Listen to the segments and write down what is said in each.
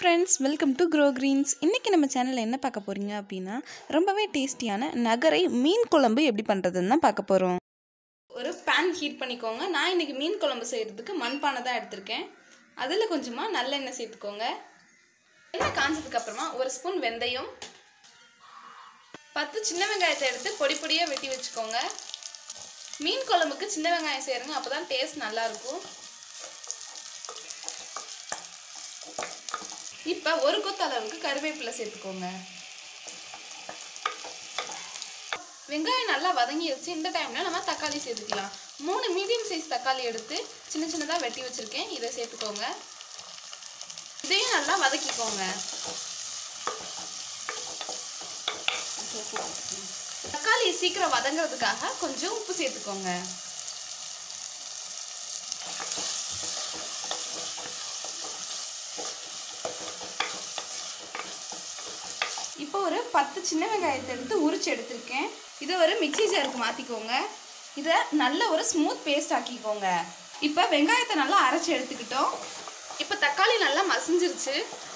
friends welcome to grow greens இன்றைக்கி நம்ம சேனலில் என்ன பார்க்க போகிறீங்க அப்படின்னா ரொம்பவே டேஸ்டியான நகரை மீன் குழம்பு எப்படி பண்ணுறதுன்னு தான் பார்க்க போகிறோம் ஒரு பேன் ஹீட் பண்ணிக்கோங்க நான் இன்றைக்கி மீன் குழம்பு செய்கிறதுக்கு மண்பானை தான் எடுத்திருக்கேன் அதில் கொஞ்சமாக நல்லெண்ணெய் சேர்த்துக்கோங்க எண்ணெய் காஞ்சதுக்கு அப்புறமா ஒரு ஸ்பூன் வெந்தயம் பத்து சின்ன வெங்காயத்தை எடுத்து பொடி பொடியாக வெட்டி வச்சுக்கோங்க மீன் குழம்புக்கு சின்ன வெங்காயம் சேருங்க அப்போ தான் டேஸ்ட் நல்லாயிருக்கும் இப்போ ஒரு கொத்து அளவுக்கு கருவேப்பிலை சேர்த்துக்கோங்க வெங்காயம் நல்லா வதங்கிடுச்சு இந்த டைமில் நம்ம தக்காளி சேர்த்துக்கலாம் மூணு மீடியம் சைஸ் தக்காளி எடுத்து சின்ன சின்னதாக வெட்டி வச்சுருக்கேன் இதை சேர்த்துக்கோங்க இதையும் நல்லா வதக்கிக்கோங்க தக்காளி சீக்கிரம் வதங்குறதுக்காக கொஞ்சம் உப்பு சேர்த்துக்கோங்க இப்போ ஒரு பத்து சின்ன வெங்காயத்தை எடுத்து உரிச்சு எடுத்திருக்கேன் இதை ஒரு மிக்சி ஜாருக்கு மாற்றிக்கோங்க இதை நல்ல ஒரு ஸ்மூத் பேஸ்ட் ஆக்கிக்கோங்க இப்போ வெங்காயத்தை நல்லா அரைச்சி எடுத்துக்கிட்டோம் இப்போ தக்காளி நல்லா மசிஞ்சிருச்சு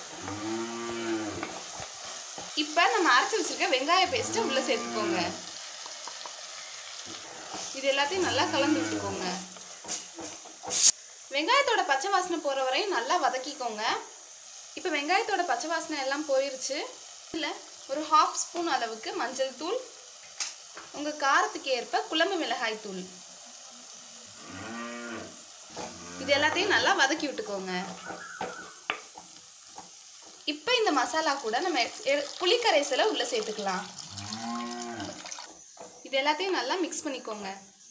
இப்போ நம்ம அரைச்சி வச்சிருக்க வெங்காய பேஸ்ட்டை உள்ளே சேர்த்துக்கோங்க இது எல்லாத்தையும் நல்லா கலந்து விட்டுக்கோங்க வெங்காயத்தோட பச்சை வாசனை போகிற வரையும் நல்லா வதக்கிக்கோங்க இப்போ வெங்காயத்தோட பச்சை வாசனை எல்லாம் போயிருச்சு இல்லை ஒரு ஹாஃப் ஸ்பூன் அளவுக்கு மஞ்சள் தூள் உங்கள் காரத்துக்கு ஏற்ப குழம்பு மிளகாய் தூள் இது எல்லாத்தையும் நல்லா வதக்கி விட்டுக்கோங்க இப்போ இந்த மசாலா கூட நம்ம எ- புளிக்கரைசலை உள்ளே சேர்த்துக்கலாம் இது எல்லாத்தையும் நல்லா மிக்ஸ் பண்ணிக்கோங்க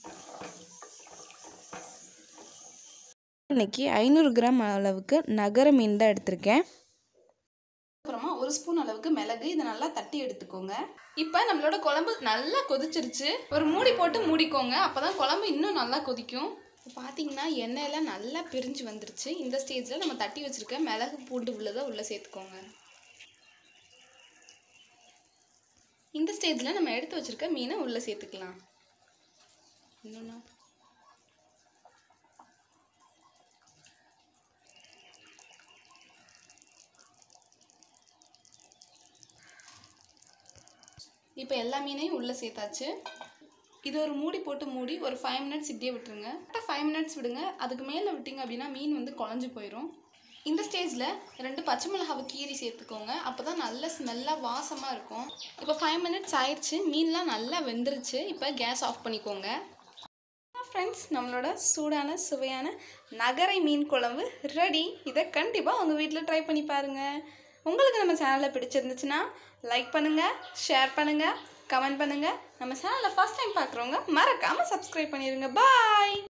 இன்னைக்கு ஐநூறு கிராம் அளவுக்கு நகர மீன் தான் எடுத்திருக்கேன் அப்புறமா ஒரு ஸ்பூன் அளவுக்கு மிளகு இதை நல்லா தட்டி எடுத்துக்கோங்க இப்போ நம்மளோட குழம்பு நல்லா கொதிச்சிருச்சு ஒரு மூடி போட்டு மூடிக்கோங்க அப்போ தான் குழம்பு இன்னும் நல்லா கொதிக்கும் இப்போ பார்த்தீங்கன்னா எண்ணெயெல்லாம் நல்லா பிரிஞ்சு வந்துருச்சு இந்த ஸ்டேஜில் நம்ம தட்டி வச்சுருக்க மிளகு பூண்டு உள்ளதை உள்ளே சேர்த்துக்கோங்க இந்த ஸ்டேஜில் நம்ம எடுத்து வச்சுருக்க மீனை உள்ளே சேர்த்துக்கலாம் இன்னொன்னா இப்போ எல்லா மீனையும் உள்ளே சேர்த்தாச்சு இது ஒரு மூடி போட்டு மூடி ஒரு ஃபைவ் மினிட்ஸ் இப்படியே விட்டுருங்க கரெக்டாக ஃபைவ் மினிட்ஸ் விடுங்க அதுக்கு மேலே விட்டீங்க அப்படின்னா மீன் வந்து குழஞ்சு போயிடும் இந்த ஸ்டேஜில் ரெண்டு பச்சை மிளகாவை கீரி சேர்த்துக்கோங்க அப்போ தான் நல்ல ஸ்மெல்லாக வாசமாக இருக்கும் இப்போ ஃபைவ் மினிட்ஸ் ஆயிடுச்சு மீன்லாம் நல்லா வெந்துருச்சு இப்போ கேஸ் ஆஃப் பண்ணிக்கோங்க ஃப்ரெண்ட்ஸ் நம்மளோட சூடான சுவையான நகரை மீன் குழம்பு ரெடி இதை கண்டிப்பாக உங்கள் வீட்டில் ட்ரை பண்ணி பாருங்கள் உங்களுக்கு நம்ம சேனலில் பிடிச்சிருந்துச்சுன்னா லைக் பண்ணுங்கள் ஷேர் பண்ணுங்கள் கமெண்ட் பண்ணுங்கள் நம்ம சேனலை ஃபஸ்ட் டைம் பார்க்குறவங்க மறக்காமல் சப்ஸ்கிரைப் பண்ணிடுங்க பாய்